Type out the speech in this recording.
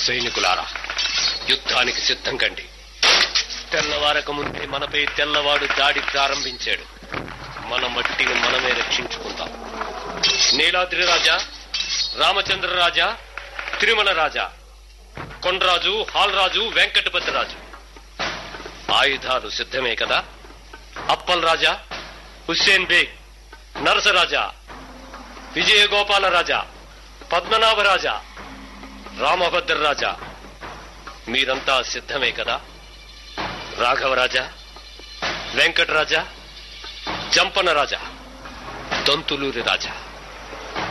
సైనికులారా యుద్ధానికి సిద్ధం కండి తెల్లవారక ముందే మనపై తెల్లవాడు దాడి ప్రారంభించాడు మన మట్టిని మనమే రక్షించుకుందాం నీలాద్రి రాజా రామచంద్ర రాజా తిరుమల రాజా కొండరాజు హాల్రాజు వెంకటపతి రాజు ఆయుధాలు సిద్ధమే కదా అప్పల్ రాజా హుస్సేన్ బేగ్ నరసరాజా విజయగోపాల రాజా పద్మనాభ రాజా రామభద్ర రాజా మీరంతా సిద్ధమే కదా రాఘవరాజా వెంకటరాజా జంపన రాజా దంతులూరి రాజా